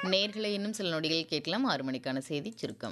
நேர்களை இன்னும் சில நொடிகள் கேட்கலாம் ஆறு மணிக்கான செய்தி சுருக்கம்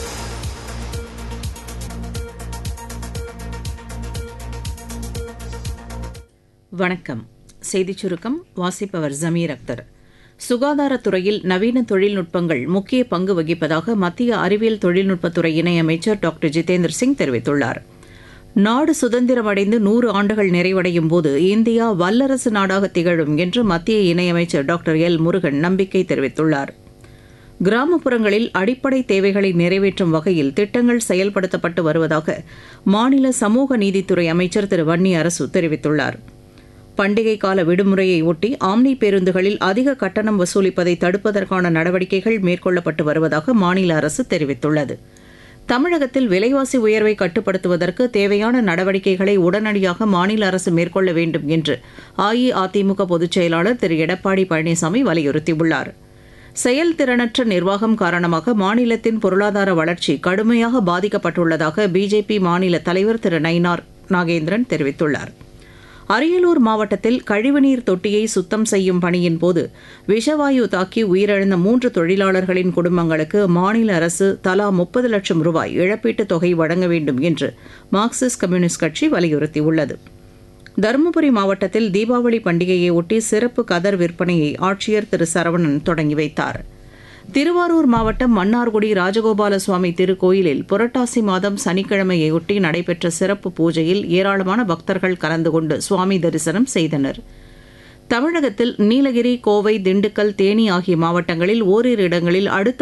வணக்கம் செய்திச் சுருக்கம் வாசிப்பவர் ஜமீர் அக்தர் சுகாதாரத்துறையில் நவீன தொழில்நுட்பங்கள் முக்கிய பங்கு வகிப்பதாக மத்திய அறிவியல் தொழில்நுட்பத்துறை இணையமைச்சர் டாக்டர் ஜிதேந்திர சிங் தெரிவித்துள்ளார் நாடு சுதந்திரமடைந்து நூறு ஆண்டுகள் நிறைவடையும் போது இந்தியா வல்லரசு நாடாக திகழும் என்று மத்திய இணையமைச்சர் டாக்டர் எல் முருகன் நம்பிக்கை தெரிவித்துள்ளார் கிராமப்புறங்களில் அடிப்படை தேவைகளை நிறைவேற்றும் வகையில் திட்டங்கள் செயல்படுத்தப்பட்டு வருவதாக மாநில சமூக நீதித்துறை அமைச்சர் திரு வன்னி அரசு தெரிவித்துள்ளார் பண்டிகை கால விடுமுறையை ஒட்டி ஆம்னி பேருந்துகளில் அதிக கட்டணம் வசூலிப்பதை தடுப்பதற்கான நடவடிக்கைகள் மேற்கொள்ளப்பட்டு வருவதாக மாநில அரசு தெரிவித்துள்ளது தமிழகத்தில் விலைவாசி உயர்வை கட்டுப்படுத்துவதற்கு தேவையான நடவடிக்கைகளை உடனடியாக மாநில அரசு மேற்கொள்ள வேண்டும் என்று அஇஅதிமுக பொதுச் செயலாளர் திரு எடப்பாடி பழனிசாமி வலியுறுத்தியுள்ளார் செயல்திறனற்ற நிர்வாகம் காரணமாக மாநிலத்தின் பொருளாதார வளர்ச்சி கடுமையாக பாதிக்கப்பட்டுள்ளதாக பிஜேபி மாநில தலைவர் திரு நயினார் நாகேந்திரன் தெரிவித்துள்ளார் அரியலூர் மாவட்டத்தில் கழிவுநீர் தொட்டியை சுத்தம் செய்யும் பணியின் போது விஷவாயு தாக்கி உயிரிழந்த மூன்று தொழிலாளர்களின் குடும்பங்களுக்கு மாநில அரசு தலா முப்பது லட்சம் ரூபாய் இழப்பீட்டுத் தொகை வழங்க வேண்டும் என்று மார்க்சிஸ்ட் கம்யூனிஸ்ட் கட்சி வலியுறுத்தியுள்ளது தருமபுரி மாவட்டத்தில் தீபாவளி பண்டிகையை ஒட்டி சிறப்பு கதர் விற்பனையை ஆட்சியர் திரு சரவணன் தொடங்கி வைத்தார் திருவாரூர் மாவட்டம் மன்னார்குடி ராஜகோபால சுவாமி திருக்கோயிலில் புரட்டாசி மாதம் சனிக்கிழமையொட்டி நடைபெற்ற சிறப்பு பூஜையில் ஏராளமான பக்தர்கள் கலந்து கொண்டு சுவாமி தரிசனம் செய்தனர் தமிழகத்தில் நீலகிரி கோவை திண்டுக்கல் தேனி ஆகிய மாவட்டங்களில் ஓரிரு இடங்களில் அடுத்த